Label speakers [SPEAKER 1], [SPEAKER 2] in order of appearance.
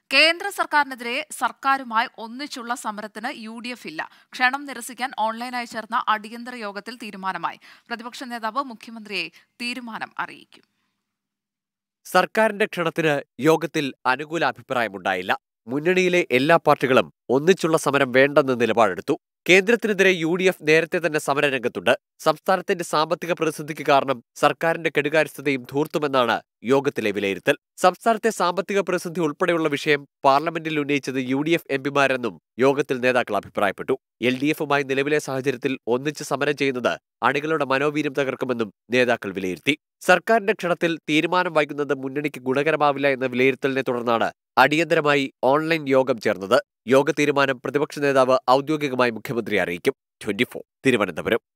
[SPEAKER 1] കേന്ദ്ര സർക്കാരിനെതിരെ സർക്കാരുമായി ഒന്നിച്ചുള്ള സമരത്തിന് യു ഡി എഫ് ഇല്ല ക്ഷണം നിരസിക്കാൻ ഓൺലൈനായി ചേർന്ന അടിയന്തര യോഗത്തിൽ തീരുമാനമായി പ്രതിപക്ഷ നേതാവ് മുഖ്യമന്ത്രിയെ തീരുമാനം അറിയിക്കും
[SPEAKER 2] സർക്കാരിന്റെ ക്ഷണത്തിന് യോഗത്തിൽ അനുകൂല അഭിപ്രായമുണ്ടായില്ല മുന്നണിയിലെ എല്ലാ പാർട്ടികളും ഒന്നിച്ചുള്ള സമരം വേണ്ടെന്ന് നിലപാടെടുത്തു കേന്ദ്രത്തിനെതിരെ യു ഡി എഫ് നേരത്തെ തന്നെ സമരരംഗത്തുണ്ട് സംസ്ഥാനത്തിന്റെ സാമ്പത്തിക പ്രതിസന്ധിക്ക് കാരണം സർക്കാരിന്റെ കെടുകാര്യസ്ഥതയും ധൂർത്തുമെന്നാണ് യോഗത്തിലെ വിലയിരുത്തൽ സംസ്ഥാനത്തെ സാമ്പത്തിക പ്രതിസന്ധി ഉൾപ്പെടെയുള്ള വിഷയം പാർലമെന്റിൽ ഉന്നയിച്ചത് യു ഡി എഫ് എംപിമാരെന്നും യോഗത്തിൽ നേതാക്കൾ അഭിപ്രായപ്പെട്ടു എൽ ഡി എഫുമായി നിലവിലെ സാഹചര്യത്തിൽ ഒന്നിച്ച് സമരം ചെയ്യുന്നത് അണികളുടെ മനോവീര്യം തകർക്കുമെന്നും നേതാക്കൾ വിലയിരുത്തി സർക്കാരിന്റെ ക്ഷണത്തിൽ തീരുമാനം വൈകുന്നത് മുന്നണിക്ക് ഗുണകരമാവില്ല എന്ന വിലയിരുത്തലിനെ തുടർന്നാണ് അടിയന്തരമായി ഓൺലൈൻ യോഗം ചേർന്നത് യോഗ തീരുമാനം പ്രതിപക്ഷ നേതാവ് ഔദ്യോഗികമായി മുഖ്യമന്ത്രിയെ അറിയിക്കും ട്വന്റി തിരുവനന്തപുരം